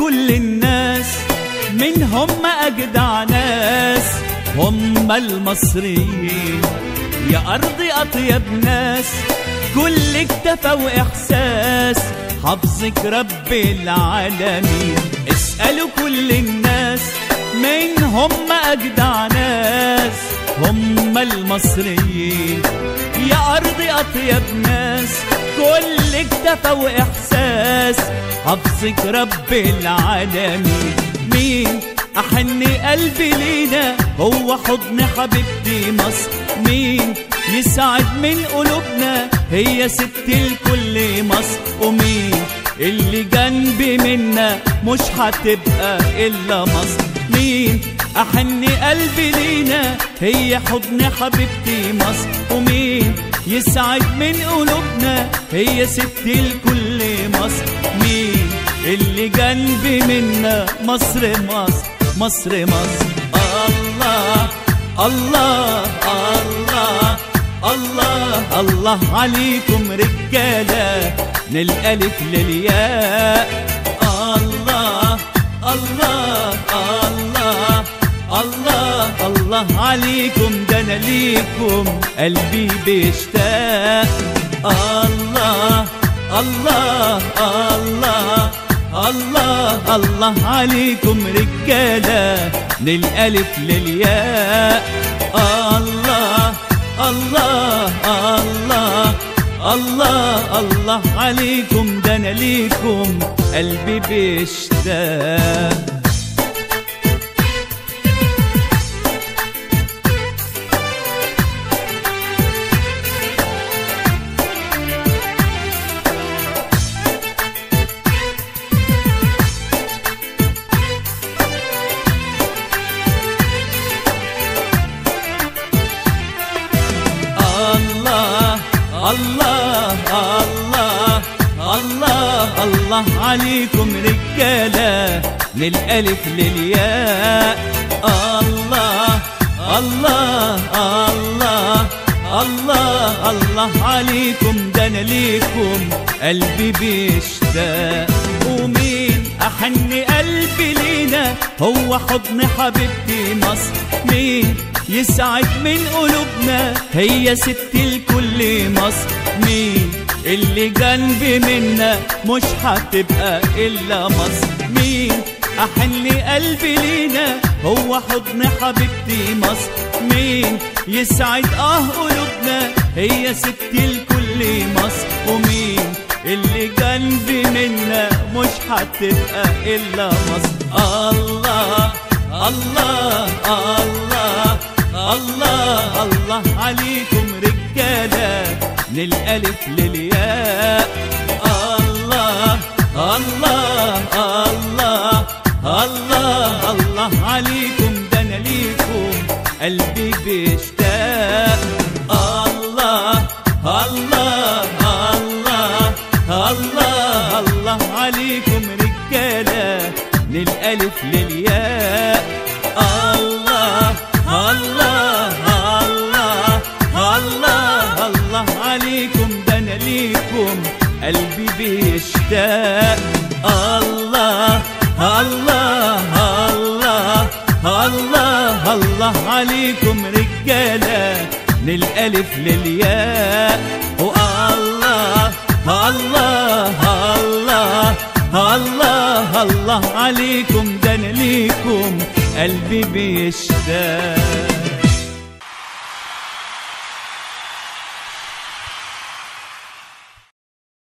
كل الناس من هم أجدع ناس هم المصريين يا أرض أطيب ناس كل اكتفى وإحساس حافظك رب العالمين اسألوا كل الناس من هم أجدع ناس هم المصريين يا أرض أطيب ناس كل اكتفى وإحساس حافظك رب العالمين مين أحن قلبي لينا هو حضن حبيبتي مصر مين يسعد من قلوبنا هي ست الكل مصر ومين اللي جنبي منا مش هتبقى إلا مصر مين أحن قلبي لينا هي حضن حبيبتي مصر ومين يسعد من قلوبنا هي ست الكل مصر مين اللي جنبي منا مصر مصر مصر مصر الله الله الله الله الله عليكم رجالة من الألف للياء الله الله الله الله الله عليكم ده انا ليكم قلبي بيشتاق الله الله الله الله الله عليكم رجالة من الألف للياء الله الله الله الله الله عليكم ده انا ليكم قلبي بيشتاق الله الله الله الله الله عليكم رجالة من الألف للياء الله الله الله الله الله عليكم ده انا ليكم قلبي بيشتاق ومين احن قلبي لينا هو حضن حبيبتي مصر مين يسعد من قلوبنا هي ست الكل مصر مين اللي جنبي منا مش هتبقى الا مصر مين احن قلبي لينا هو حضن حبيبتي مصر مين يسعد اه قلوبنا هي ست الكل مصر ومين اللي جنبي منا مش هتبقى الا مصر الله الله الله الله الله عليكم رجاله من الالف للياء الله الله الله الله الله عليكم ده انا ليكم قلبي بيشتاق الله الله الله الله الله عليكم رجاله من الالف للياء الله الله الله الله الله عليكم ده انا ليكم قلبي بيشتاق الله الله الله الله الله عليكم رجاله من الالف للياء والله الله الله الله الله عليكم ده انا ليكم قلبي بيشتاق